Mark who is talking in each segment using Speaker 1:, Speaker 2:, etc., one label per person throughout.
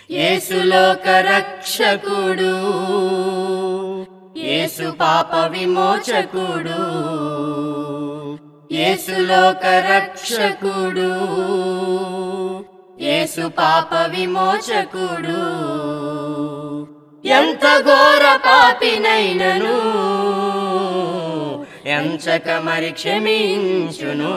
Speaker 1: యేసులోక రక్షకుడు యేసు పాప విమోచకుడు యేసులోక రక్షకుడు యేసు పాప విమోచకుడు ఎంత ఘోర పాపినైనను ఎంచక మరి క్షమించును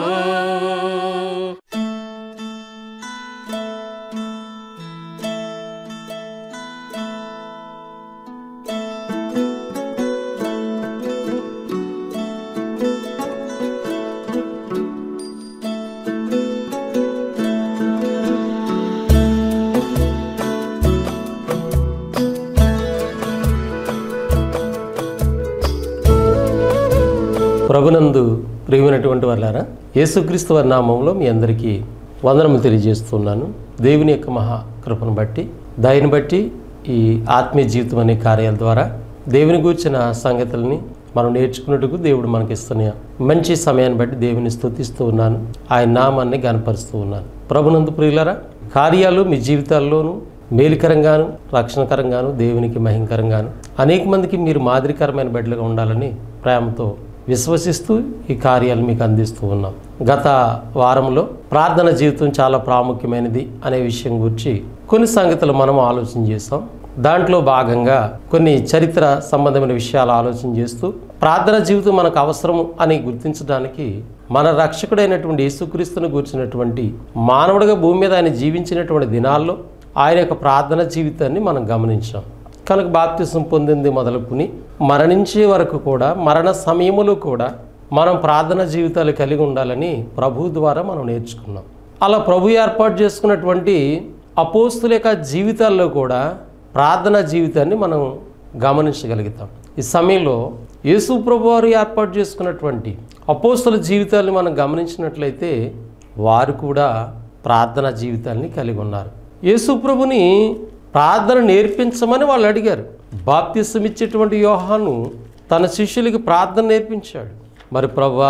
Speaker 2: ప్రభునందు ప్రియమైనటువంటి వాళ్ళారా యేసుక్రీస్తు వారి నామంలో మీ అందరికీ వందనము తెలియజేస్తున్నాను దేవుని యొక్క మహా కృపను బట్టి దానిని బట్టి ఈ ఆత్మీయ జీవితం అనే కార్యాల ద్వారా దేవుని గూర్చిన సంగతుల్ని మనం నేర్చుకున్నట్టుకు దేవుడు మనకి ఇస్తున్న మంచి సమయాన్ని బట్టి దేవుని స్తుతిస్తూ ఉన్నాను ఆయన నామాన్ని గనపరుస్తూ ఉన్నాను ప్రభునందు ప్రియులరా కార్యాలు మీ జీవితాల్లోనూ మేలుకరంగాను రక్షణకరంగాను దేవునికి మహింకరంగాను అనేక మందికి మీరు మాదిరికరమైన బిడ్డలుగా ఉండాలని ప్రేమతో విశ్వసిస్తూ ఈ కార్యాలు మీకు అందిస్తూ ఉన్నాం గత వారంలో ప్రార్థన జీవితం చాలా ప్రాముఖ్యమైనది అనే విషయం గురించి కొన్ని సంగతులు మనం ఆలోచన చేస్తాం దాంట్లో భాగంగా కొన్ని చరిత్ర సంబంధమైన విషయాలు ఆలోచన చేస్తూ ప్రార్థన జీవితం మనకు అవసరము అని గుర్తించడానికి మన రక్షకుడైనటువంటి యేసుక్రీస్తును గురించినటువంటి మానవుడిగా భూమి మీద ఆయన జీవించినటువంటి దినాల్లో ఆయన యొక్క ప్రార్థన జీవితాన్ని మనం గమనించాం కనుక బాప్తిసం పొందింది మొదలుకుని మరణించే వరకు కూడా మరణ సమయములో కూడా మనం ప్రార్థన జీవితాలు కలిగి ఉండాలని ప్రభు ద్వారా మనం నేర్చుకున్నాం అలా ప్రభు ఏర్పాటు చేసుకున్నటువంటి అపోస్తుల యొక్క జీవితాల్లో కూడా ప్రార్థన జీవితాన్ని మనం గమనించగలుగుతాం ఈ సమయంలో యేసు ప్రభు వారు ఏర్పాటు చేసుకున్నటువంటి అపోస్తుల జీవితాన్ని మనం గమనించినట్లయితే వారు కూడా ప్రార్థన జీవితాన్ని కలిగి ఉన్నారు యేసు ప్రభుని ప్రార్థన నేర్పించమని వాళ్ళు అడిగారు బాప్తిసం ఇచ్చేటువంటి యోహాను తన శిష్యులకి ప్రార్థన నేర్పించాడు మరి ప్రభా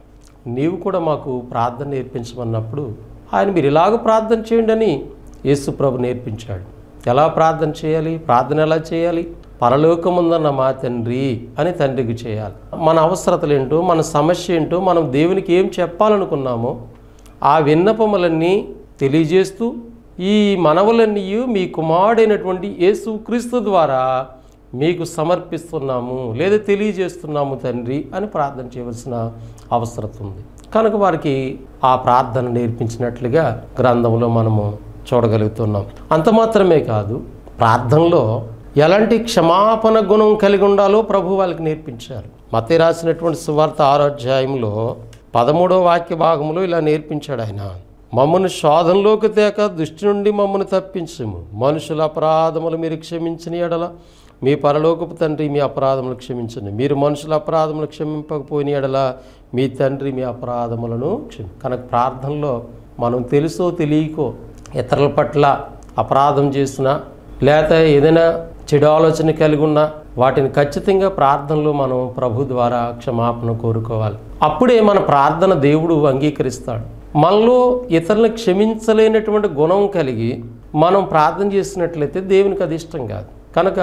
Speaker 2: నీవు కూడా మాకు ప్రార్థన నేర్పించమన్నప్పుడు ఆయన మీరు ఇలాగ ప్రార్థన చేయండి అని యేసు ప్రభు నేర్పించాడు ఎలా ప్రార్థన చేయాలి ప్రార్థన ఎలా చేయాలి పరలోకముందన్న మా తండ్రి అని తండ్రికి చేయాలి మన అవసరతలు ఏంటో మన సమస్య ఏంటో మనం దేవునికి ఏం చెప్పాలనుకున్నామో ఆ విన్నపములన్నీ తెలియజేస్తూ ఈ మనవులన్నీ మీ కుమారుడైనటువంటి యేసు క్రీస్తు ద్వారా మీకు సమర్పిస్తున్నాము లేదా తెలియజేస్తున్నాము తండ్రి అని ప్రార్థన చేయవలసిన అవసరం ఉంది కనుక వారికి ఆ ప్రార్థన నేర్పించినట్లుగా గ్రంథంలో మనము చూడగలుగుతున్నాం అంత మాత్రమే కాదు ప్రార్థనలో ఎలాంటి క్షమాపణ గుణం కలిగి ఉండాలో ప్రభు వాళ్ళకి నేర్పించారు మతే రాసినటువంటి సువార్త ఆరో అధ్యాయంలో పదమూడో వాక్య భాగంలో ఇలా నేర్పించాడు ఆయన మమ్మను శోధనలోకి తేక దృష్టి నుండి మమ్మను తప్పించము మనుషుల అపరాధములు మీరు క్షమించిన ఎడల మీ పరలోకపు తండ్రి మీ అపరాధములు క్షమించండి మీరు మనుషుల అపరాధములు క్షమింపకపోయిన ఎడల మీ తండ్రి మీ అపరాధములను క్షమి కనుక ప్రార్థనలో మనం తెలుసో తెలియకో ఇతరుల పట్ల అపరాధం చేసినా లేకపోతే ఏదైనా చెడు ఆలోచన కలిగి ఉన్నా వాటిని ఖచ్చితంగా ప్రార్థనలో మనం ప్రభు ద్వారా క్షమాపణ కోరుకోవాలి అప్పుడే మన ప్రార్థన దేవుడు అంగీకరిస్తాడు మనలో ఇతరులను క్షమించలేనటువంటి గుణం కలిగి మనం ప్రార్థన చేసినట్లయితే దేవునికి అది ఇష్టం కాదు కనుక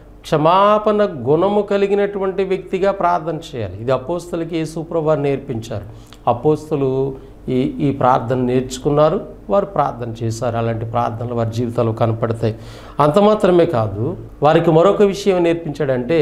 Speaker 2: క్షమాపణ గుణము కలిగినటువంటి వ్యక్తిగా ప్రార్థన చేయాలి ఇది అపోస్తులకి యేసుప్రభు నేర్పించారు అపోస్తులు ఈ ఈ ప్రార్థన నేర్చుకున్నారు వారు ప్రార్థన చేశారు అలాంటి ప్రార్థనలు వారి జీవితాల్లో కనపడతాయి అంత మాత్రమే కాదు వారికి మరొక విషయం నేర్పించాడంటే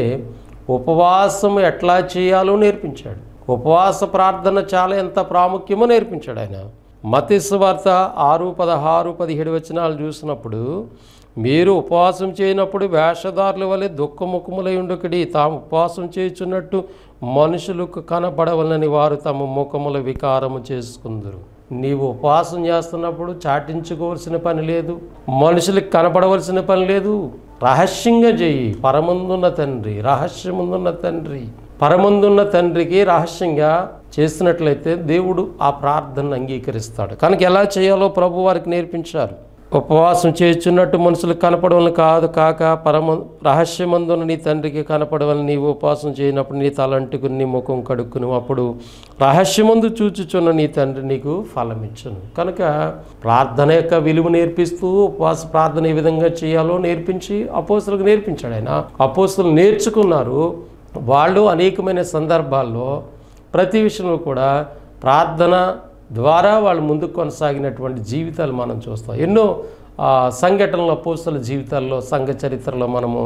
Speaker 2: ఉపవాసం ఎట్లా చేయాలో నేర్పించాడు ఉపవాస ప్రార్థన చాలా ఎంత ప్రాముఖ్యమో నేర్పించాడు ఆయన మతిస్సు వార్త ఆరు పదహారు పదిహేడు వచనాలు చూసినప్పుడు మీరు ఉపవాసం చేయనప్పుడు వేషధారుల వలె దుఃఖముఖములై ఉండకడి తాము ఉపవాసం చేయుచున్నట్టు మనుషులకు కనపడవలని వారు తమ ముఖముల వికారము చేసుకుందరు నీవు ఉపవాసం చేస్తున్నప్పుడు చాటించుకోవాల్సిన పని లేదు మనుషులకు కనపడవలసిన పని లేదు రహస్యంగా చెయ్యి పరమందున్న తండ్రి రహస్యముందున్న తండ్రి పరమందున్న తండ్రికి రహస్యంగా చేసినట్లయితే దేవుడు ఆ ప్రార్థనను అంగీకరిస్తాడు కనుక ఎలా చేయాలో ప్రభు వారికి నేర్పించారు ఉపవాసం చేయుచున్నట్టు మనుషులకు కనపడవలని కాదు కాక పరమ రహస్యమందున నీ తండ్రికి కనపడవలని నీవు ఉపవాసం చేయనప్పుడు నీ తలంటుకుని నీ ముఖం కడుక్కును అప్పుడు రహస్యమందు చూచుచున్న నీ తండ్రి నీకు ఫలం ఇచ్చును కనుక ప్రార్థన యొక్క విలువ నేర్పిస్తూ ఉపవాస ప్రార్థన ఏ విధంగా చేయాలో నేర్పించి అపోస్తులకు నేర్పించాడు ఆయన అపోస్తులు నేర్చుకున్నారు వాళ్ళు అనేకమైన సందర్భాల్లో ప్రతి విషయంలో కూడా ప్రార్థన ద్వారా వాళ్ళు ముందుకు కొనసాగినటువంటి జీవితాలు మనం చూస్తాం ఎన్నో ఆ, సంఘటనల పోస్తుల జీవితాల్లో సంఘ చరిత్రలో మనము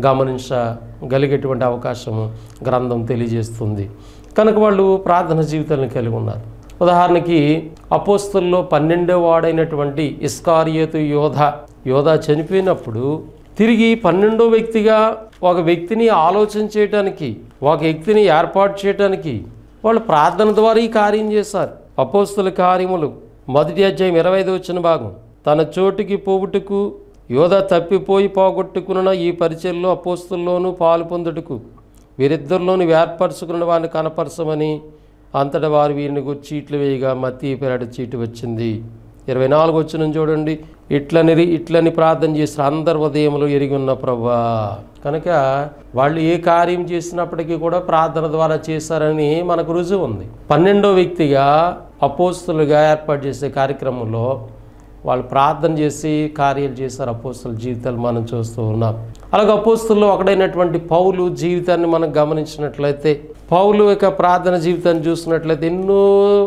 Speaker 2: గమనించగలిగేటువంటి అవకాశము గ్రంథం తెలియజేస్తుంది కనుక వాళ్ళు ప్రార్థన జీవితాలను కలిగి ఉన్నారు ఉదాహరణకి అపోస్తుల్లో పన్నెండో వాడైనటువంటి ఇస్కారియోతు యోధ యోధ చనిపోయినప్పుడు తిరిగి పన్నెండో వ్యక్తిగా ఒక వ్యక్తిని ఆలోచన చేయటానికి ఒక వ్యక్తిని ఏర్పాటు చేయటానికి వాళ్ళు ప్రార్థన ద్వారా ఈ కార్యం చేశారు అపోస్తుల కార్యములు మొదటి అధ్యాయం ఇరవై ఐదు వచ్చిన భాగం తన చోటుకి పోవుటకు యోధ తప్పిపోయి పోగొట్టుకున్న ఈ పరిచయంలో అపోస్తుల్లోనూ పాలు పొందుటకు వీరిద్దరిలోని ఏర్పరచుకున్న వారిని కనపరచమని అంతటా వారు వీరిని గురించి చీట్లు వేయగా మత్తి పెరడు చీటు వచ్చింది ఇరవై నాలుగు వచ్చిన చూడండి ఇట్లని ఇట్లని ప్రార్థన చేసిన అందరి ఉదయంలో ఎరిగి ఉన్న ప్రభా కనుక వాళ్ళు ఏ కార్యం చేసినప్పటికీ కూడా ప్రార్థన ద్వారా చేశారని మనకు రుజువు ఉంది పన్నెండో వ్యక్తిగా అపోస్తులుగా ఏర్పాటు చేసే కార్యక్రమంలో వాళ్ళు ప్రార్థన చేసి కార్యాలు చేశారు అపోస్తుల జీవితాలు మనం చూస్తూ ఉన్నాం అలాగే అపోస్తుల్లో ఒకడైనటువంటి పౌలు జీవితాన్ని మనం గమనించినట్లయితే పౌలు యొక్క ప్రార్థన జీవితాన్ని చూసినట్లయితే ఎన్నో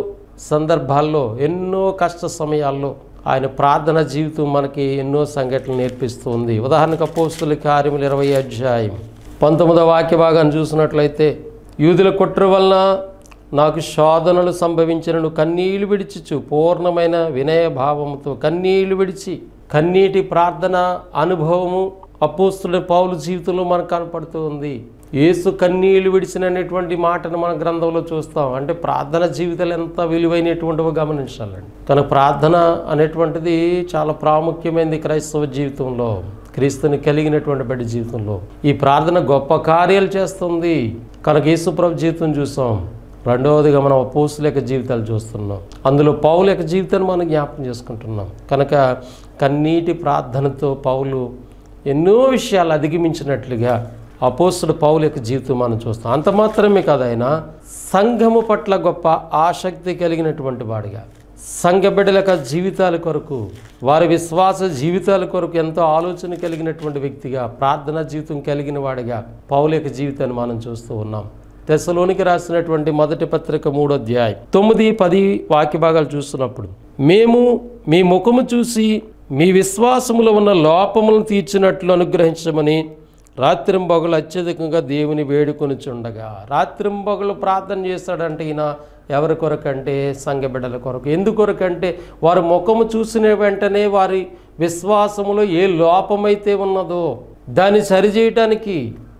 Speaker 2: సందర్భాల్లో ఎన్నో కష్ట సమయాల్లో ఆయన ప్రార్థన జీవితం మనకి ఎన్నో సంఘటనలు నేర్పిస్తుంది ఉదాహరణకు అపోస్తుల కార్యములు ఇరవై అధ్యాయం పంతొమ్మిదవ వాక్య భాగాన్ని చూసినట్లయితే యూదుల కుట్ర వలన నాకు శోధనలు సంభవించినను కన్నీళ్లు విడిచిచు పూర్ణమైన వినయ భావముతో కన్నీళ్లు విడిచి కన్నీటి ప్రార్థన అనుభవము అపోస్తుల పౌలు జీవితంలో మనకు కనపడుతూ ఉంది యేసు కన్నీళ్లు విడిచినటువంటి మాటను మన గ్రంథంలో చూస్తాం అంటే ప్రార్థన జీవితాలు ఎంత విలువైనటువంటివో గమనించాలండి కనుక ప్రార్థన అనేటువంటిది చాలా ప్రాముఖ్యమైనది క్రైస్తవ జీవితంలో క్రీస్తుని కలిగినటువంటి బిడ్డ జీవితంలో ఈ ప్రార్థన గొప్ప కార్యాలు చేస్తుంది కనుక యేసుప్రభు జీవితం చూసాం రెండవదిగా మనం అపోస్తుల యొక్క జీవితాలు చూస్తున్నాం అందులో పౌలు యొక్క జీవితాన్ని మనం జ్ఞాపకం చేసుకుంటున్నాం కనుక కన్నీటి ప్రార్థనతో పౌలు ఎన్నో విషయాలు అధిగమించినట్లుగా అపోస్తుడు పౌలు యొక్క జీవితం మనం చూస్తాం అంత మాత్రమే కాదు ఆయన సంఘము పట్ల గొప్ప ఆసక్తి కలిగినటువంటి వాడిగా సంఘ బిడ్డల యొక్క జీవితాల కొరకు వారి విశ్వాస జీవితాల కొరకు ఎంతో ఆలోచన కలిగినటువంటి వ్యక్తిగా ప్రార్థనా జీవితం కలిగిన వాడిగా పౌలు యొక్క జీవితాన్ని మనం చూస్తూ ఉన్నాం తెసలోనికి రాసినటువంటి మొదటి పత్రిక మూడో అధ్యాయం తొమ్మిది పది వాక్య భాగాలు చూస్తున్నప్పుడు మేము మీ ముఖము చూసి మీ విశ్వాసములో ఉన్న లోపములను తీర్చినట్లు అనుగ్రహించమని రాత్రింబగలు అత్యధికంగా దేవుని వేడుకొనిచుండగా రాత్రింబగలు ప్రార్థన చేస్తాడంటే ఈయన ఎవరి కొరకంటే సంఘ బిడ్డల కొరకు ఎందుకొరకంటే వారి ముఖము చూసిన వెంటనే వారి విశ్వాసములో ఏ లోపమైతే ఉన్నదో దాన్ని సరిచేయటానికి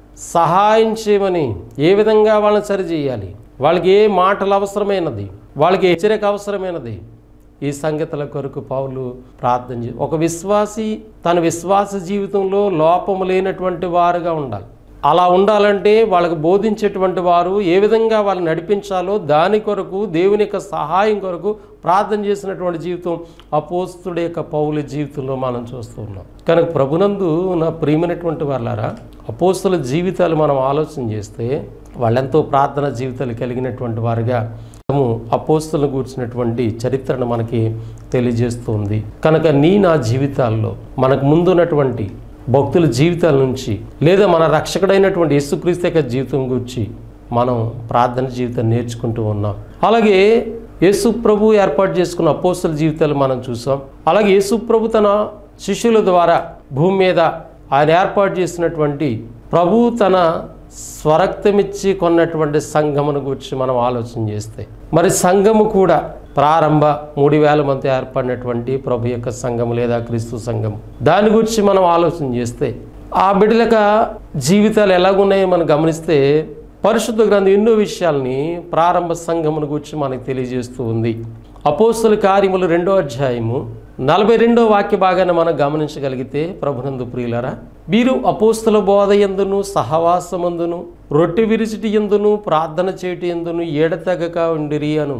Speaker 2: సహాయం చేయమని ఏ విధంగా వాళ్ళని సరిచేయాలి వాళ్ళకి ఏ మాటలు అవసరమైనది వాళ్ళకి హెచ్చరిక అవసరమైనది ఈ సంగతుల కొరకు పౌలు ప్రార్థన చే ఒక విశ్వాసి తన విశ్వాస జీవితంలో లోపము లేనటువంటి వారుగా ఉండాలి అలా ఉండాలంటే వాళ్ళకు బోధించేటువంటి వారు ఏ విధంగా వాళ్ళని నడిపించాలో దాని కొరకు దేవుని యొక్క సహాయం కొరకు ప్రార్థన చేసినటువంటి జీవితం అపోస్తుడి యొక్క పౌల జీవితంలో మనం చూస్తూ ఉన్నాం కనుక ప్రభునందు నా ప్రియమైనటువంటి వాళ్ళారా అపోస్తుల జీవితాలు మనం ఆలోచన చేస్తే వాళ్ళెంతో ప్రార్థన జీవితాలు కలిగినటువంటి వారుగా మనము అపోస్తులను కూర్చున్నటువంటి చరిత్రను మనకి తెలియజేస్తుంది కనుక నీ నా జీవితాల్లో మనకు ముందున్నటువంటి భక్తుల జీవితాల నుంచి లేదా మన రక్షకుడైనటువంటి యేసుక్రీస్తు యొక్క జీవితం గురించి మనం ప్రార్థన జీవితం నేర్చుకుంటూ ఉన్నాం అలాగే యేసు ప్రభు ఏర్పాటు చేసుకున్న అపోస్తుల జీవితాలు మనం చూసాం అలాగే యేసు ప్రభు తన శిష్యుల ద్వారా భూమి మీద ఆయన ఏర్పాటు చేసినటువంటి ప్రభు తన స్వరక్తమిచ్చి కొన్నటువంటి సంఘమును గురించి మనం ఆలోచన చేస్తే మరి సంఘము కూడా ప్రారంభ మూడు వేల మంది ఏర్పడినటువంటి ప్రభు యొక్క సంఘము లేదా క్రీస్తు సంఘం దాని గురించి మనం ఆలోచన చేస్తే ఆ బిడ్డల జీవితాలు ఎలాగున్నాయో మనం గమనిస్తే పరిశుద్ధ గ్రంథం ఎన్నో విషయాల్ని ప్రారంభ సంఘమును గురించి మనకు తెలియజేస్తూ ఉంది అపోస్తుల కార్యములు రెండో అధ్యాయము నలభై రెండో వాక్య భాగాన్ని మనం గమనించగలిగితే ప్రభునందు ప్రియులరా వీరు అపోస్తుల బోధ ఎందును సహవాసమందును రొట్టె విరిచిటి ఎందును ప్రార్థన చేటి ఎందును ఏడతెగక ఉండిరి అని ఉంది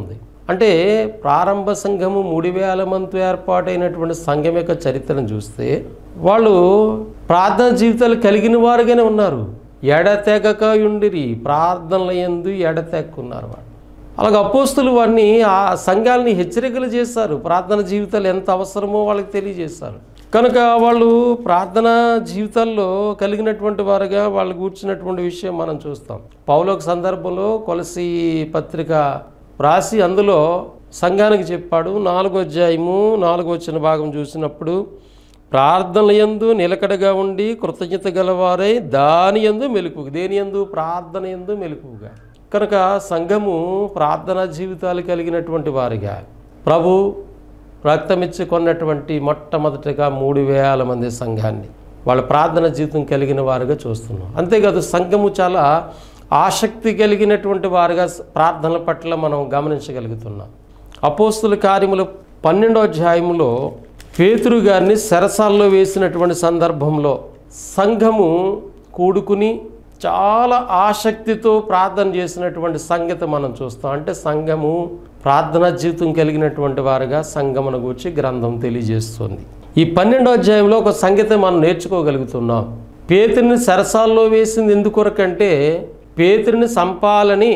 Speaker 2: అంటే ప్రారంభ సంఘము మూడు వేల మంది ఏర్పాటైనటువంటి సంఘం యొక్క చరిత్రను చూస్తే వాళ్ళు ప్రార్థన జీవితాలు కలిగిన వారుగానే ఉన్నారు ఎడతెగక ఉండిరి ప్రార్థనల ఎందు ఎడతెక్కున్నారు వాళ్ళు అలాగ అపోస్తులు వారిని ఆ సంఘాలని హెచ్చరికలు చేశారు ప్రార్థన జీవితాలు ఎంత అవసరమో వాళ్ళకి తెలియజేశారు కనుక వాళ్ళు ప్రార్థన జీవితాల్లో కలిగినటువంటి వారుగా వాళ్ళు కూర్చున్నటువంటి విషయం మనం చూస్తాం పౌలోక సందర్భంలో కొలసి పత్రిక రాసి అందులో సంఘానికి చెప్పాడు నాలుగో అధ్యాయము నాలుగో వచ్చిన భాగం చూసినప్పుడు ప్రార్థన యందు నిలకడగా ఉండి కృతజ్ఞత గలవారై దాని యందు మెలుకు దేని యందు ప్రార్థన యందు మెలకుగా కనుక సంఘము ప్రార్థనా జీవితాలు కలిగినటువంటి వారిగా ప్రభు రక్తమిచ్చి కొన్నటువంటి మొట్టమొదటిగా మూడు వేల మంది సంఘాన్ని వాళ్ళ ప్రార్థన జీవితం కలిగిన వారుగా చూస్తున్నాం అంతేకాదు సంఘము చాలా ఆసక్తి కలిగినటువంటి వారుగా ప్రార్థనల పట్ల మనం గమనించగలుగుతున్నాం అపోస్తుల కార్యములు పన్నెండో అధ్యాయంలో పేతురు గారిని సెరసాల్లో వేసినటువంటి సందర్భంలో సంఘము కూడుకుని చాలా ఆసక్తితో ప్రార్థన చేసినటువంటి సంగతి మనం చూస్తాం అంటే సంఘము ప్రార్థనా జీవితం కలిగినటువంటి వారుగా సంఘమును గూర్చి గ్రంథం తెలియజేస్తుంది ఈ పన్నెండో అధ్యాయంలో ఒక సంగతి మనం నేర్చుకోగలుగుతున్నాం పేతురిని సరసాల్లో వేసింది ఎందుకొరకంటే పేతురిని సంపాలని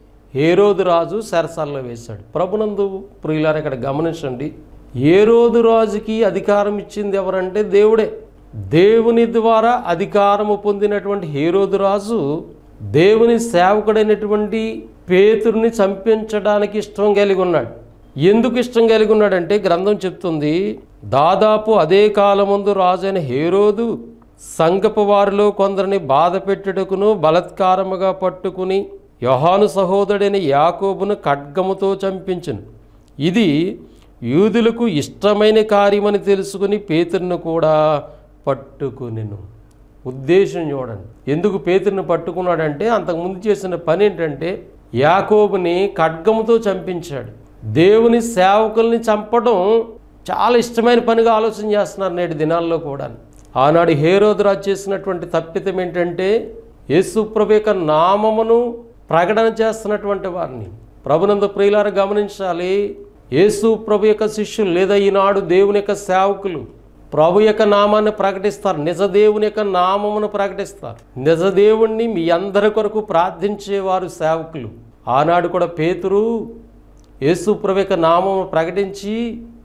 Speaker 2: ఏరోదు రాజు సరసాల్లో వేశాడు ప్రభునందు ప్రియులారు ఇక్కడ గమనించండి ఏరోదు రాజుకి అధికారం ఇచ్చింది ఎవరంటే దేవుడే దేవుని ద్వారా అధికారము పొందినటువంటి హేరోదు రాజు దేవుని సేవకుడైనటువంటి పేతురుని చంపించడానికి ఇష్టం కలిగి ఉన్నాడు ఎందుకు ఇష్టం కలిగి ఉన్నాడంటే గ్రంథం చెప్తుంది దాదాపు అదే కాలముందు రాజైన హేరోదు సంగపు వారిలో కొందరిని బాధ పెట్టుటకును బలత్కారముగా పట్టుకుని యోహాను సహోదరుడైన యాకోబును ఖడ్గముతో చంపించును ఇది యూదులకు ఇష్టమైన కార్యమని తెలుసుకుని పేతురును కూడా పట్టుకునిను ఉద్దేశం చూడండి ఎందుకు పేతురుని పట్టుకున్నాడంటే అంతకుముందు చేసిన పని ఏంటంటే యాకోబుని ఖడ్గముతో చంపించాడు దేవుని సేవకుల్ని చంపడం చాలా ఇష్టమైన పనిగా ఆలోచన చేస్తున్నారు నేటి దినాల్లో కూడా ఆనాడు హేరోదురాజు చేసినటువంటి తప్పితం ఏంటంటే యేసుప్రభు యొక్క నామమును ప్రకటన చేస్తున్నటువంటి వారిని ప్రభునందు ప్రియులారు గమనించాలి యేసు ప్రభు యొక్క శిష్యులు లేదా ఈనాడు దేవుని యొక్క సేవకులు ప్రభు యొక్క నామాన్ని ప్రకటిస్తారు నిజ దేవుని యొక్క నామమును ప్రకటిస్తారు నిజ దేవుణ్ణి మీ అందరి కొరకు ప్రార్థించేవారు సేవకులు ఆనాడు కూడా పేతురు యేసు ప్రభు యొక్క నామమును ప్రకటించి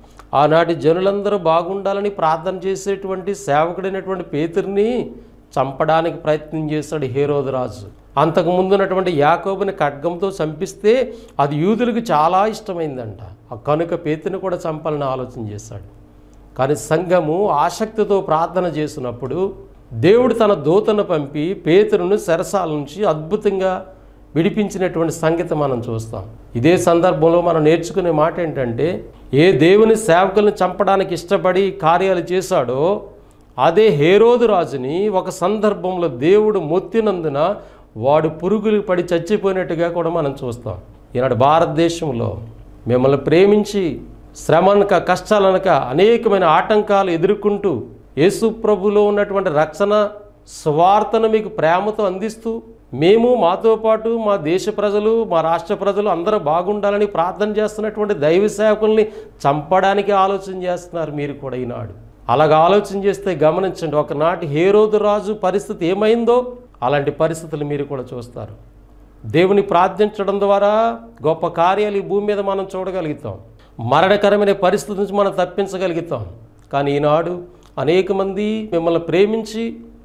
Speaker 2: ఆనాటి జనులందరూ బాగుండాలని ప్రార్థన చేసేటువంటి సేవకుడైనటువంటి పేతుర్ని చంపడానికి ప్రయత్నం చేశాడు హేరోదరాజు అంతకు ముందున్నటువంటి యాకోబుని ఖడ్గంతో చంపిస్తే అది యూదులకు చాలా ఇష్టమైందంట ఆ కనుక పేతుని కూడా చంపాలని ఆలోచన చేశాడు కానీ సంఘము ఆసక్తితో ప్రార్థన చేసినప్పుడు దేవుడు తన దూతను పంపి పేతురును సెరసాల నుంచి అద్భుతంగా విడిపించినటువంటి సంగతి మనం చూస్తాం ఇదే సందర్భంలో మనం నేర్చుకునే మాట ఏంటంటే ఏ దేవుని సేవకులను చంపడానికి ఇష్టపడి కార్యాలు చేశాడో అదే హేరోదు రాజుని ఒక సందర్భంలో దేవుడు మొత్తినందున వాడు పురుగులు పడి చచ్చిపోయినట్టుగా కూడా మనం చూస్తాం ఈనాడు భారతదేశంలో మిమ్మల్ని ప్రేమించి శ్రమనక కష్టాలనక అనేకమైన ఆటంకాలు ఎదుర్కొంటూ యేసు ప్రభులో ఉన్నటువంటి రక్షణ స్వార్థను మీకు ప్రేమతో అందిస్తూ మేము మాతో పాటు మా దేశ ప్రజలు మా రాష్ట్ర ప్రజలు అందరూ బాగుండాలని ప్రార్థన చేస్తున్నటువంటి దైవ సేవకుల్ని చంపడానికి ఆలోచన చేస్తున్నారు మీరు కూడా ఈనాడు అలాగ ఆలోచన చేస్తే గమనించండి ఒకనాటి హేరోదు రాజు పరిస్థితి ఏమైందో అలాంటి పరిస్థితులు మీరు కూడా చూస్తారు దేవుని ప్రార్థించడం ద్వారా గొప్ప కార్యాలు ఈ భూమి మీద మనం చూడగలుగుతాం మరణకరమైన పరిస్థితి నుంచి మనం తప్పించగలుగుతాం కానీ ఈనాడు అనేక మంది మిమ్మల్ని ప్రేమించి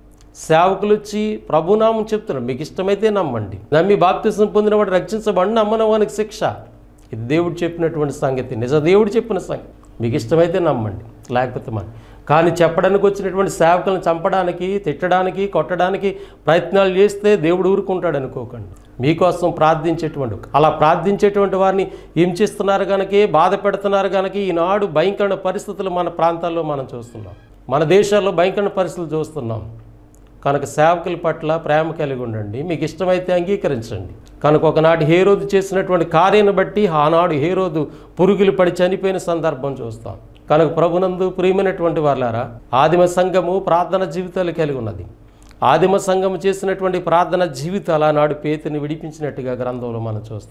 Speaker 2: సేవకులు వచ్చి ప్రభునామం చెప్తున్నారు మీకు ఇష్టమైతే నమ్మండి నమ్మి బాప్తిసం పొందినవాడు రక్షించబడి నమ్మనవానికి శిక్ష ఇది దేవుడు చెప్పినటువంటి సంగతి నిజ దేవుడు చెప్పిన సంగతి మీకు ఇష్టమైతే నమ్మండి లేకపోతే మన కానీ చెప్పడానికి వచ్చినటువంటి సేవకులను చంపడానికి తిట్టడానికి కొట్టడానికి ప్రయత్నాలు చేస్తే దేవుడు ఊరుకుంటాడు అనుకోకండి మీకోసం ప్రార్థించేటువంటి అలా ప్రార్థించేటువంటి వారిని హింసిస్తున్నారు కనుక బాధ పెడుతున్నారు కనుక ఈనాడు భయంకరమైన పరిస్థితులు మన ప్రాంతాల్లో మనం చూస్తున్నాం మన దేశాల్లో భయంకరమైన పరిస్థితులు చూస్తున్నాం కనుక సేవకుల పట్ల ప్రేమ కలిగి ఉండండి మీకు ఇష్టమైతే అంగీకరించండి కనుక ఒకనాటి హేరోదు చేసినటువంటి కార్యాన్ని బట్టి ఆనాడు హేరోదు పురుగులు పడి చనిపోయిన సందర్భం చూస్తాం కనుక ప్రభునందు ప్రియమైనటువంటి వాళ్ళారా ఆదిమ సంఘము ప్రార్థన జీవితాలు కలిగి ఉన్నది ఆదిమ సంఘము చేసినటువంటి ప్రార్థన జీవితాలు ఆనాడు పేతుని విడిపించినట్టుగా గ్రంథంలో మనం చూస్తాం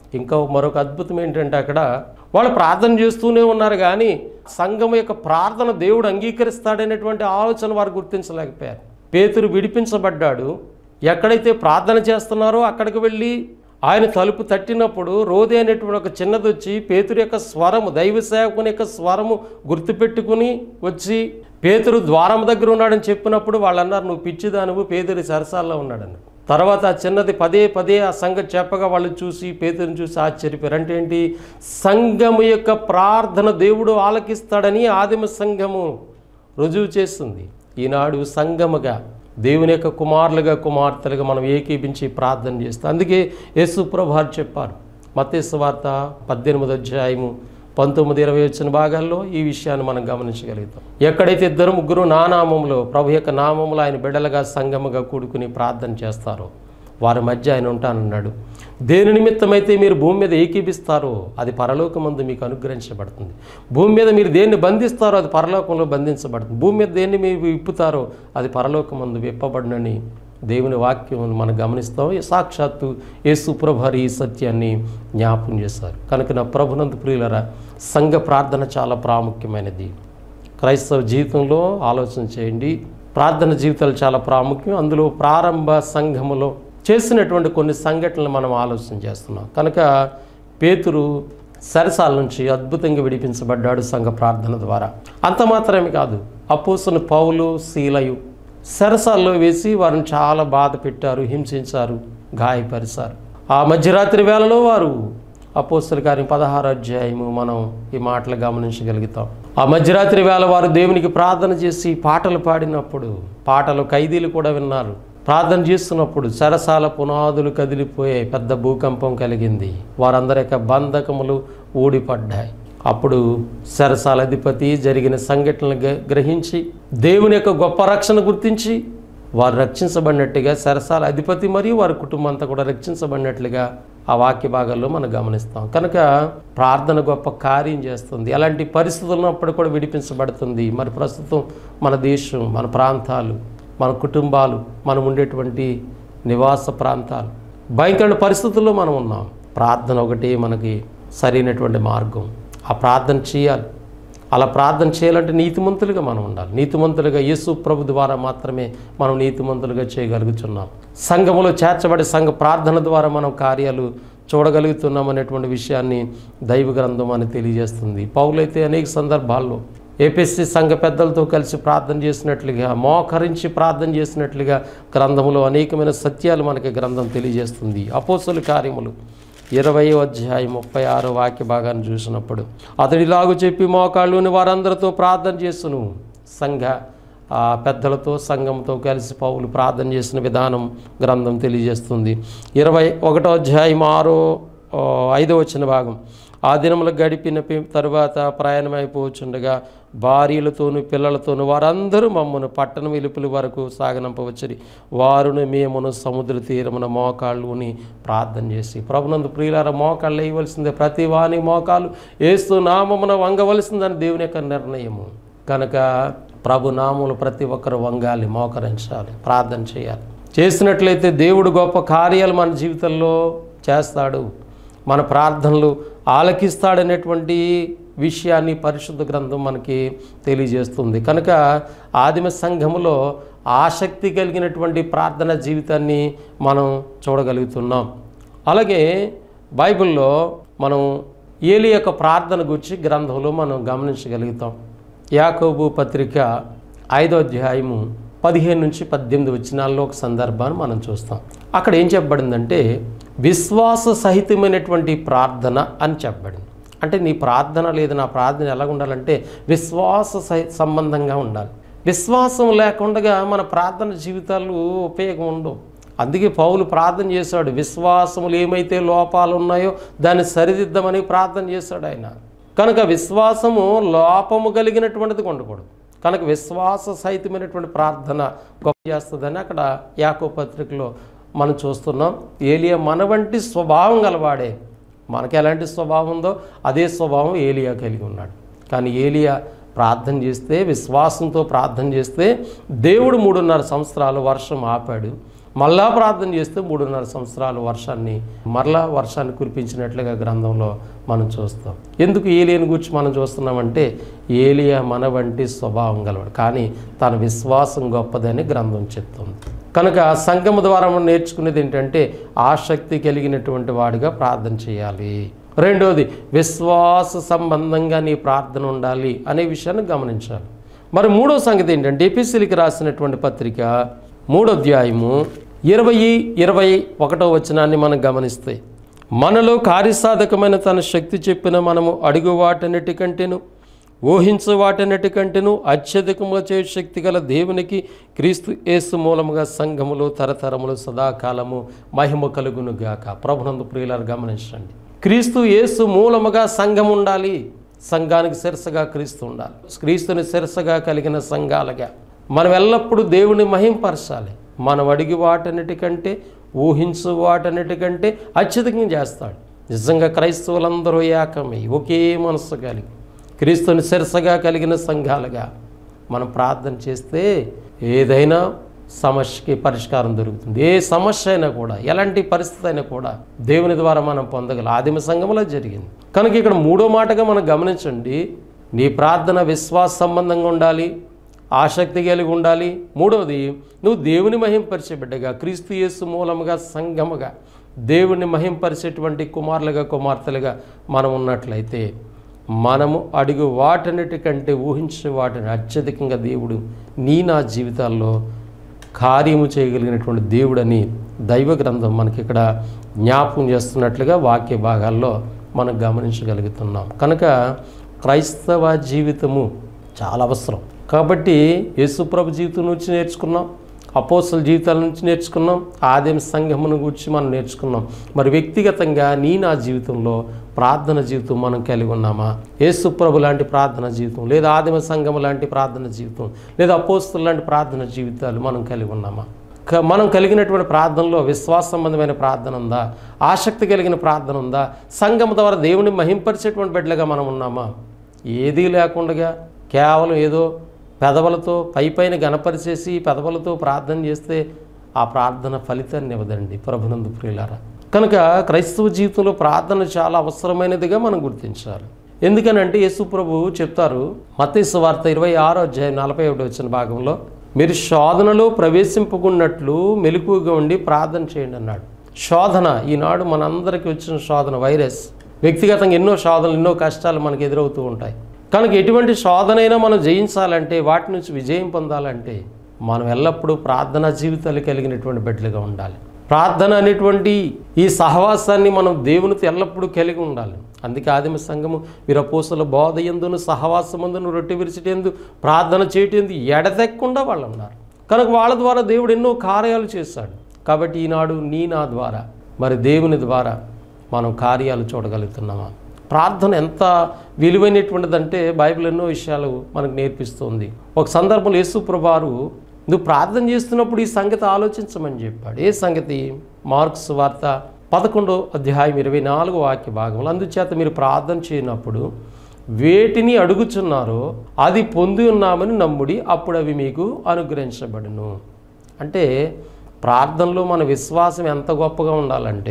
Speaker 2: ఇంకా మరొక అద్భుతం ఏంటంటే అక్కడ వాళ్ళు ప్రార్థన చేస్తూనే ఉన్నారు కానీ సంఘం యొక్క ప్రార్థన దేవుడు అంగీకరిస్తాడనేటువంటి ఆలోచన వారు గుర్తించలేకపోయారు పేతురు విడిపించబడ్డాడు ఎక్కడైతే ప్రార్థన చేస్తున్నారో అక్కడికి వెళ్ళి ఆయన తలుపు తట్టినప్పుడు రోదే అనేటువంటి ఒక చిన్నది వచ్చి పేతురు యొక్క స్వరము దైవ సేవకుని యొక్క స్వరము గుర్తుపెట్టుకుని వచ్చి పేతురు ద్వారం దగ్గర ఉన్నాడని చెప్పినప్పుడు వాళ్ళు అన్నారు నువ్వు పిచ్చిదానువు పేదరి సరసాల్లో ఉన్నాడని తర్వాత ఆ చిన్నది పదే పదే ఆ సంగతి చెప్పగా వాళ్ళు చూసి పేతుని చూసి ఆశ్చర్యపోయారు అంటే ఏంటి సంఘము యొక్క ప్రార్థన దేవుడు ఆలకిస్తాడని ఆదిమ సంఘము రుజువు చేస్తుంది ఈనాడు సంఘముగా దేవుని యొక్క కుమారులుగా కుమార్తెలుగా మనం ఏకీపించి ప్రార్థన చేస్తాం అందుకే యేసు ప్రభారు చెప్పారు మత్తేసు వార్త పద్దెనిమిది అధ్యాయము పంతొమ్మిది ఇరవై వచ్చిన భాగాల్లో ఈ విషయాన్ని మనం గమనించగలుగుతాం ఎక్కడైతే ఇద్దరు ముగ్గురు నా నామంలో ప్రభు యొక్క నామంలో ఆయన బిడ్డలుగా సంగముగా కూడుకుని ప్రార్థన చేస్తారో వారి మధ్య ఆయన ఉంటానన్నాడు దేని నిమిత్తమైతే మీరు భూమి మీద ఏకీపిస్తారో అది పరలోకమందు మీకు అనుగ్రహించబడుతుంది భూమి మీద మీరు దేన్ని బంధిస్తారో అది పరలోకంలో బంధించబడుతుంది భూమి మీద దేన్ని మీరు విప్పుతారో అది పరలోకమందు విప్పబడినని దేవుని వాక్యం మనం గమనిస్తాం ఈ సాక్షాత్తు యేసు ప్రభారి ఈ సత్యాన్ని జ్ఞాపం చేశారు కనుక నా ప్రభునందు ప్రియులరా సంఘ ప్రార్థన చాలా ప్రాముఖ్యమైనది క్రైస్తవ జీవితంలో ఆలోచన చేయండి ప్రార్థన జీవితాలు చాలా ప్రాముఖ్యం అందులో ప్రారంభ సంఘములో చేసినటువంటి కొన్ని సంఘటనలు మనం ఆలోచన చేస్తున్నాం కనుక పేతురు సరసాల నుంచి అద్భుతంగా విడిపించబడ్డాడు సంఘ ప్రార్థన ద్వారా అంత మాత్రమే కాదు అపోసుని పౌలు శీలయు సరసాల్లో వేసి వారిని చాలా బాధ పెట్టారు హింసించారు గాయపరిచారు ఆ మధ్యరాత్రి వేళలో వారు అపోస్తుల కార్యం పదహారు అధ్యాయము మనం ఈ మాటలు గమనించగలుగుతాం ఆ మధ్యరాత్రి వేళ వారు దేవునికి ప్రార్థన చేసి పాటలు పాడినప్పుడు పాటలు ఖైదీలు కూడా విన్నారు ప్రార్థన చేస్తున్నప్పుడు సరసాల పునాదులు కదిలిపోయాయి పెద్ద భూకంపం కలిగింది వారందరి యొక్క బంధకములు ఊడిపడ్డాయి అప్పుడు సరసాల అధిపతి జరిగిన సంఘటనలు గ- గ్రహించి దేవుని యొక్క గొప్ప రక్షణ గుర్తించి వారు రక్షించబడినట్టుగా సరసాల అధిపతి మరియు వారి కుటుంబం అంతా కూడా రక్షించబడినట్లుగా ఆ వాక్య భాగాల్లో మనం గమనిస్తాం కనుక ప్రార్థన గొప్ప కార్యం చేస్తుంది అలాంటి పరిస్థితులు ఉన్నప్పుడు కూడా విడిపించబడుతుంది మరి ప్రస్తుతం మన దేశం మన ప్రాంతాలు మన కుటుంబాలు మనం ఉండేటువంటి నివాస ప్రాంతాలు భయంకర పరిస్థితుల్లో మనం ఉన్నాం ప్రార్థన ఒకటి మనకి సరైనటువంటి మార్గం ఆ ప్రార్థన చేయాలి అలా ప్రార్థన చేయాలంటే నీతిమంతులుగా మనం ఉండాలి నీతిమంతులుగా యేసు ప్రభు ద్వారా మాత్రమే మనం నీతిమంతులుగా చేయగలుగుతున్నాం సంఘములో చేర్చబడే సంఘ ప్రార్థన ద్వారా మనం కార్యాలు చూడగలుగుతున్నాం అనేటువంటి విషయాన్ని దైవ గ్రంథం అని తెలియజేస్తుంది పౌలైతే అనేక సందర్భాల్లో ఏపీఎస్సి సంఘ పెద్దలతో కలిసి ప్రార్థన చేసినట్లుగా మోకరించి ప్రార్థన చేసినట్లుగా గ్రంథములో అనేకమైన సత్యాలు మనకి గ్రంథం తెలియజేస్తుంది అపోసలు కార్యములు ఇరవై అధ్యాయం ముప్పై ఆరో వాక్య భాగాన్ని చూసినప్పుడు అతడిలాగు చెప్పి మోకాళ్ళుని వారందరితో ప్రార్థన చేస్తును సంఘ ఆ పెద్దలతో సంఘంతో కలిసి పౌలు ప్రార్థన చేసిన విధానం గ్రంథం తెలియజేస్తుంది ఇరవై ఒకటో అధ్యాయం ఆరో ఆ, ఐదో వచ్చిన భాగం ఆ దినములు గడిపిన పి- తరువాత ప్రయాణమైపోవచ్చుండగా భార్యలతోను పిల్లలతోను వారందరూ మమ్మను పట్టణం వెలుపుల వరకు సాగనంపవచ్చరి వారును మేమును సముద్ర తీరమున మోకాళ్ళుని ప్రార్థన చేసి ప్రభునందు ప్రియులార మోకాళ్ళు వేయవలసిందే ప్రతి వాని మోకాలు ఏస్తూ నామమున వంగవలసిందని దేవుని యొక్క నిర్ణయము కనుక ప్రభు నామములు ప్రతి ఒక్కరు వంగాలి మోకరించాలి ప్రార్థన చేయాలి చేసినట్లయితే దేవుడు గొప్ప కార్యాలు మన జీవితంలో చేస్తాడు మన ప్రార్థనలు ఆలకిస్తాడనేటువంటి విషయాన్ని పరిశుద్ధ గ్రంథం మనకి తెలియజేస్తుంది కనుక ఆదిమ సంఘములో ఆసక్తి కలిగినటువంటి ప్రార్థన జీవితాన్ని మనం చూడగలుగుతున్నాం అలాగే బైబిల్లో మనం ఏలి యొక్క ప్రార్థన గురించి గ్రంథంలో మనం గమనించగలుగుతాం యాకోబు పత్రిక ఐదో అధ్యాయము పదిహేను నుంచి పద్దెనిమిది వచ్చినాల్లో ఒక సందర్భాన్ని మనం చూస్తాం అక్కడ ఏం చెప్పబడిందంటే విశ్వాస సహితమైనటువంటి ప్రార్థన అని చెప్పబడింది అంటే నీ ప్రార్థన లేదు నా ప్రార్థన ఎలా ఉండాలంటే విశ్వాస సహి సంబంధంగా ఉండాలి విశ్వాసం లేకుండా మన ప్రార్థన జీవితాలు ఉపయోగం ఉండవు అందుకే పౌలు ప్రార్థన చేశాడు విశ్వాసములు ఏమైతే లోపాలు ఉన్నాయో దాన్ని సరిదిద్దమని ప్రార్థన చేశాడు ఆయన కనుక విశ్వాసము లోపము కలిగినటువంటిది ఉండకూడదు కనుక విశ్వాస సహితమైనటువంటి ప్రార్థన గొప్ప చేస్తుందని అక్కడ యాకో పత్రికలో మనం చూస్తున్నాం ఏలియా మన వంటి స్వభావం గలవాడే మనకి ఎలాంటి స్వభావం ఉందో అదే స్వభావం ఏలియా కలిగి ఉన్నాడు కానీ ఏలియా ప్రార్థన చేస్తే విశ్వాసంతో ప్రార్థన చేస్తే దేవుడు మూడున్నర సంవత్సరాలు వర్షం ఆపాడు మళ్ళా ప్రార్థన చేస్తే మూడున్నర సంవత్సరాలు వర్షాన్ని మరలా వర్షాన్ని కురిపించినట్లుగా గ్రంథంలో మనం చూస్తాం ఎందుకు ఏలియని గురించి మనం చూస్తున్నామంటే ఏలియా మన వంటి స్వభావం గలవాడు కానీ తన విశ్వాసం గొప్పదని గ్రంథం చెప్తుంది కనుక సంఘము ద్వారా మనం నేర్చుకునేది ఏంటంటే ఆసక్తి కలిగినటువంటి వాడిగా ప్రార్థన చేయాలి రెండోది విశ్వాస సంబంధంగా నీ ప్రార్థన ఉండాలి అనే విషయాన్ని గమనించాలి మరి మూడో సంగతి ఏంటంటే ఎపిసిలికి రాసినటువంటి పత్రిక మూడో అధ్యాయము ఇరవై ఇరవై ఒకటో వచనాన్ని మనం గమనిస్తే మనలో కార్యసాధకమైన తన శక్తి చెప్పిన మనము అడుగు వాటన్నిటికంటేను ఊహించు వాటన్నిటికంటేను అత్యధికముగా చే శక్తి గల దేవునికి క్రీస్తు యేసు మూలముగా సంఘములు తరతరములు సదాకాలము మహిమ కలుగును గాక ప్రభునందు ప్రియులారు గమనించండి క్రీస్తు యేసు మూలముగా సంఘం ఉండాలి సంఘానికి శిరసగా క్రీస్తు ఉండాలి క్రీస్తుని శిరసగా కలిగిన సంఘాలుగా మనం ఎల్లప్పుడూ దేవుని మహింపరచాలి మనం అడిగి వాటన్నిటికంటే ఊహించు వాటన్నిటికంటే అత్యధికంగా చేస్తాడు నిజంగా క్రైస్తవులందరూ ఏకమై ఒకే మనస్సు కలిగి క్రీస్తుని శిరసగా కలిగిన సంఘాలుగా మనం ప్రార్థన చేస్తే ఏదైనా సమస్యకి పరిష్కారం దొరుకుతుంది ఏ సమస్య అయినా కూడా ఎలాంటి పరిస్థితి అయినా కూడా దేవుని ద్వారా మనం పొందగలం ఆదిమ సంఘంలో జరిగింది కనుక ఇక్కడ మూడో మాటగా మనం గమనించండి నీ ప్రార్థన విశ్వాస సంబంధంగా ఉండాలి ఆసక్తి కలిగి ఉండాలి మూడవది నువ్వు దేవుని మహింపరిచే బిడ్డగా క్రీస్తు యేసు మూలముగా సంగముగా దేవుని మహింపరిచేటువంటి కుమారులుగా కుమార్తెలుగా మనం ఉన్నట్లయితే మనము అడుగు వాటన్నిటికంటే ఊహించే వాటిని అత్యధికంగా దేవుడు నీ నా జీవితాల్లో కార్యము చేయగలిగినటువంటి దేవుడని దైవ గ్రంథం మనకి ఇక్కడ జ్ఞాపకం చేస్తున్నట్లుగా వాక్య భాగాల్లో మనం గమనించగలుగుతున్నాం కనుక క్రైస్తవ జీవితము చాలా అవసరం కాబట్టి యేసుప్రభు జీవితం నుంచి నేర్చుకున్నాం అపోసల జీవితాల నుంచి నేర్చుకున్నాం ఆదిమ సంఘమును గురించి మనం నేర్చుకున్నాం మరి వ్యక్తిగతంగా నీ నా జీవితంలో ప్రార్థన జీవితం మనం కలిగి ఉన్నామా యేసుప్రభు లాంటి ప్రార్థన జీవితం లేదా ఆదిమ సంఘం లాంటి ప్రార్థన జీవితం లేదా అపోస్తుల లాంటి ప్రార్థన జీవితాలు మనం కలిగి ఉన్నామా క- మనం కలిగినటువంటి ప్రార్థనలో విశ్వాస సంబంధమైన ప్రార్థన ఉందా ఆసక్తి కలిగిన ప్రార్థన ఉందా సంఘం ద్వారా దేవుని మహింపరిచేటువంటి బిడ్డలుగా మనం ఉన్నామా ఏదీ లేకుండా కేవలం ఏదో పెదవులతో పై పైన గణపరిచేసి పెదవులతో ప్రార్థన చేస్తే ఆ ప్రార్థన ఫలితాన్ని ఇవ్వదండి ప్రభునందు ప్రియులారా కనుక క్రైస్తవ జీవితంలో ప్రార్థన చాలా అవసరమైనదిగా మనం గుర్తించాలి ఎందుకనంటే యేసు ప్రభు చెప్తారు మత్తయి వార్త ఇరవై ఆరో అధ్యాయం నలభై ఒకటి వచ్చిన భాగంలో మీరు శోధనలో ప్రవేశింపకున్నట్లు మెలకువగా ఉండి ప్రార్థన చేయండి అన్నాడు శోధన ఈనాడు మనందరికీ వచ్చిన శోధన వైరస్ వ్యక్తిగతంగా ఎన్నో శోధనలు ఎన్నో కష్టాలు మనకు ఎదురవుతూ ఉంటాయి కనుక ఎటువంటి శోధనైనా మనం జయించాలంటే వాటి నుంచి విజయం పొందాలంటే మనం ఎల్లప్పుడూ ప్రార్థనా జీవితాలు కలిగినటువంటి బిడ్డలుగా ఉండాలి ప్రార్థన అనేటువంటి ఈ సహవాసాన్ని మనం దేవునితో ఎల్లప్పుడూ కలిగి ఉండాలి అందుకే ఆదిమ సంఘము వీరపోసల బోధ ఎందును సహవాసమందును రొట్టె విరిచిటేందు ప్రార్థన చేయటేందు ఎడతెక్కకుండా వాళ్ళు ఉన్నారు కనుక వాళ్ళ ద్వారా దేవుడు ఎన్నో కార్యాలు చేశాడు కాబట్టి ఈనాడు నీ నా ద్వారా మరి దేవుని ద్వారా మనం కార్యాలు చూడగలుగుతున్నామా ప్రార్థన ఎంత విలువైనటువంటిదంటే బైబిల్ ఎన్నో విషయాలు మనకు నేర్పిస్తుంది ఒక సందర్భంలో యేసు ప్రభువారు నువ్వు ప్రార్థన చేస్తున్నప్పుడు ఈ సంగతి ఆలోచించమని చెప్పాడు ఏ సంగతి మార్క్స్ వార్త పదకొండో అధ్యాయం ఇరవై నాలుగు వాక్య భాగంలో అందుచేత మీరు ప్రార్థన చేయనప్పుడు వేటిని అడుగుచున్నారో అది పొంది ఉన్నామని నమ్ముడి అప్పుడు అవి మీకు అనుగ్రహించబడును అంటే ప్రార్థనలో మన విశ్వాసం ఎంత గొప్పగా ఉండాలంటే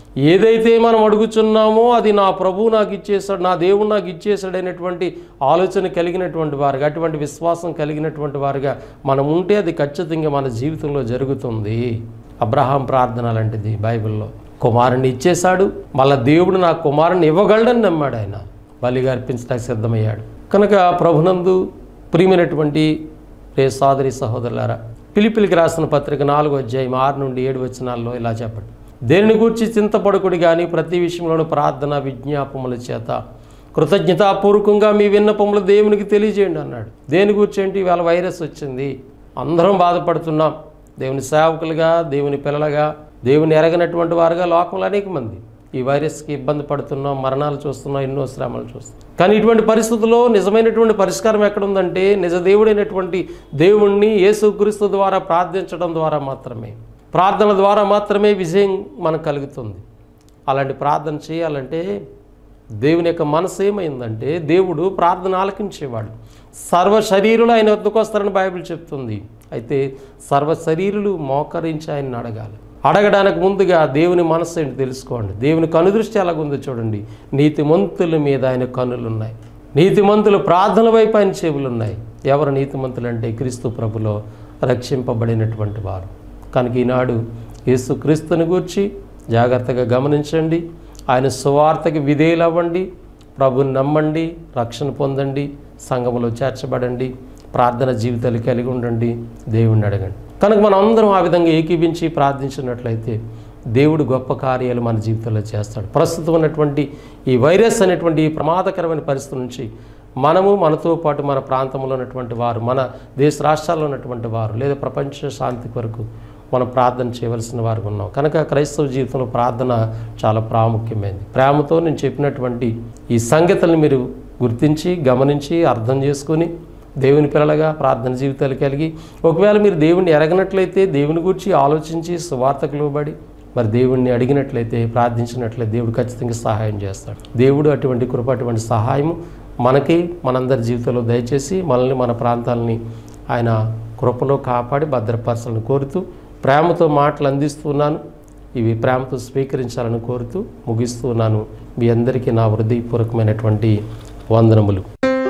Speaker 2: ఏదైతే మనం అడుగుచున్నామో అది నా ప్రభువు నాకు ఇచ్చేసాడు నా దేవుడు నాకు ఇచ్చేసాడు అనేటువంటి ఆలోచన కలిగినటువంటి వారుగా అటువంటి విశ్వాసం కలిగినటువంటి వారుగా మనం ఉంటే అది ఖచ్చితంగా మన జీవితంలో జరుగుతుంది అబ్రహాం ప్రార్థన లాంటిది బైబిల్లో కుమారుని ఇచ్చేశాడు మళ్ళా దేవుడు నా కుమారుని ఇవ్వగలడని నమ్మాడు ఆయన బలిగా అర్పించడానికి సిద్ధమయ్యాడు కనుక ప్రభునందు ప్రియమైనటువంటి రే సోదరి సహోదరులారా పిలిపిలికి రాసిన పత్రిక నాలుగు అధ్యాయం ఆరు నుండి ఏడు వచనాల్లో ఇలా చెప్పండి దేనిని గూర్చి చింతపడకుడి కానీ ప్రతి విషయంలోనూ ప్రార్థన విజ్ఞాపముల చేత కృతజ్ఞతాపూర్వకంగా మీ విన్నపములు దేవునికి తెలియజేయండి అన్నాడు దేని గురించి ఏంటి ఇవాళ వైరస్ వచ్చింది అందరం బాధపడుతున్నాం దేవుని సేవకులుగా దేవుని పిల్లలుగా దేవుని ఎరగనటువంటి వారుగా లోకంలో అనేక మంది ఈ వైరస్కి ఇబ్బంది పడుతున్నాం మరణాలు చూస్తున్నాం ఎన్నో శ్రమలు చూస్తున్నాం కానీ ఇటువంటి పరిస్థితుల్లో నిజమైనటువంటి పరిష్కారం ఎక్కడుందంటే నిజ దేవుడైనటువంటి దేవుణ్ణి యేసుక్రీస్తు ద్వారా ప్రార్థించడం ద్వారా మాత్రమే ప్రార్థన ద్వారా మాత్రమే విజయం మనకు కలుగుతుంది అలాంటి ప్రార్థన చేయాలంటే దేవుని యొక్క మనసు ఏమైందంటే దేవుడు ప్రార్థన ఆలకించేవాడు సర్వ శరీరులు ఆయన వద్దకు వస్తారని బైబిల్ చెప్తుంది అయితే సర్వ శరీరులు మోకరించి ఆయన్ని అడగాలి అడగడానికి ముందుగా దేవుని మనసు ఏంటి తెలుసుకోండి దేవుని కనుదృష్టి ఎలాగుందో చూడండి నీతిమంతుల మీద ఆయన కన్నులు ఉన్నాయి నీతిమంతులు ప్రార్థన వైపు ఆయన చెవులు ఉన్నాయి ఎవరు నీతిమంతులు అంటే క్రీస్తు ప్రభులో రక్షింపబడినటువంటి వారు కనుక ఈనాడు యేసు క్రీస్తుని గూర్చి జాగ్రత్తగా గమనించండి ఆయన సువార్తకి విధేయులవ్వండి ప్రభుని నమ్మండి రక్షణ పొందండి సంఘములో చేర్చబడండి ప్రార్థన జీవితాలు కలిగి ఉండండి దేవుణ్ణి అడగండి కనుక మనం అందరం ఆ విధంగా ఏకీభించి ప్రార్థించినట్లయితే దేవుడు గొప్ప కార్యాలు మన జీవితంలో చేస్తాడు ప్రస్తుతం ఉన్నటువంటి ఈ వైరస్ అనేటువంటి ఈ ప్రమాదకరమైన పరిస్థితి నుంచి మనము మనతో పాటు మన ప్రాంతంలో ఉన్నటువంటి వారు మన దేశ రాష్ట్రాల్లో ఉన్నటువంటి వారు లేదా ప్రపంచ శాంతి కొరకు మనం ప్రార్థన చేయవలసిన వారు ఉన్నాం కనుక క్రైస్తవ జీవితంలో ప్రార్థన చాలా ప్రాముఖ్యమైనది ప్రేమతో నేను చెప్పినటువంటి ఈ సంగతులను మీరు గుర్తించి గమనించి అర్థం చేసుకొని దేవుని పిల్లలుగా ప్రార్థన జీవితాలు కలిగి ఒకవేళ మీరు దేవుణ్ణి ఎరగనట్లయితే దేవుని గురించి ఆలోచించి సువార్తకు లోబడి మరి దేవుణ్ణి అడిగినట్లయితే ప్రార్థించినట్లయితే దేవుడు ఖచ్చితంగా సహాయం చేస్తాడు దేవుడు అటువంటి కృప అటువంటి సహాయం మనకి మనందరి జీవితంలో దయచేసి మనల్ని మన ప్రాంతాలని ఆయన కృపలో కాపాడి భద్రపరచాలని కోరుతూ ప్రేమతో మాటలు అందిస్తున్నాను ఇవి ప్రేమతో స్వీకరించాలని కోరుతూ ముగిస్తున్నాను మీ అందరికీ నా హృదయపూర్వకమైనటువంటి వందనములు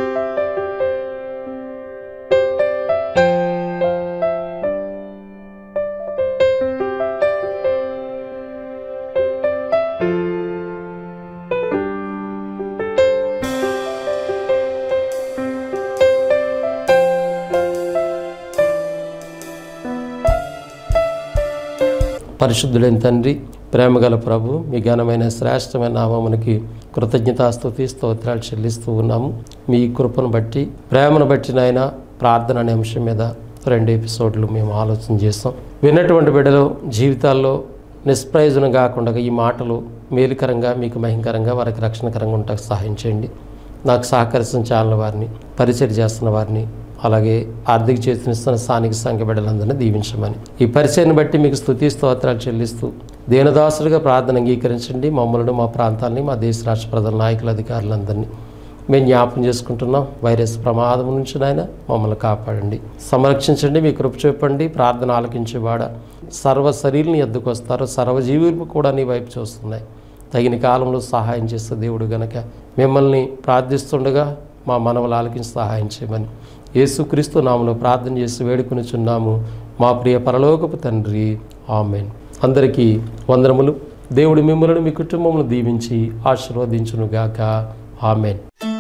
Speaker 2: పరిశుద్ధుడైన తండ్రి ప్రేమగల ప్రభు మీ ఘనమైన శ్రేష్టమైన నామమునికి కృతజ్ఞతాస్తుతి స్తోత్రాలు చెల్లిస్తూ ఉన్నాము మీ కృపను బట్టి ప్రేమను బట్టి నాయన ప్రార్థన అనే అంశం మీద రెండు ఎపిసోడ్లు మేము ఆలోచన చేస్తాం విన్నటువంటి బిడ్డలు జీవితాల్లో నిష్ప్రయోజనం కాకుండా ఈ మాటలు మేలుకరంగా మీకు మహింకరంగా వారికి రక్షణకరంగా ఉంటాకు సహాయం చేయండి నాకు సహకరిస్తున్న ఛానల్ వారిని పరిచయం చేస్తున్న వారిని అలాగే ఆర్థిక చేతునిస్తున్న స్థానిక సంఘ బిడ్డలందరినీ దీవించమని ఈ పరిచయాన్ని బట్టి మీకు స్థుతి స్తోత్రాలు చెల్లిస్తూ దేనదాసులుగా ప్రార్థన అంగీకరించండి మమ్మల్ని మా ప్రాంతాన్ని మా దేశ రాష్ట్ర ప్రజల నాయకుల అధికారులందరినీ మేము జ్ఞాపం చేసుకుంటున్నాం వైరస్ ప్రమాదం నుంచి నాయన మమ్మల్ని కాపాడండి సంరక్షించండి మీ కృప చూపండి ప్రార్థన ఆలకించేవాడ సర్వ శరీరుని ఎద్దుకు వస్తారు సర్వజీవులు కూడా నీ వైపు చూస్తున్నాయి తగిన కాలంలో సహాయం చేసే దేవుడు గనక మిమ్మల్ని ప్రార్థిస్తుండగా మా మనవలు ఆలకించి సహాయం చేయమని యేసుక్రీస్తు నామలో ప్రార్థన చేసి వేడుకొనిచున్నాము మా ప్రియ పరలోకపు తండ్రి ఆమెన్ అందరికీ వందనములు దేవుడు మిమ్మల్ని మీ కుటుంబమును దీవించి ఆశీర్వదించునుగాక ఆమెన్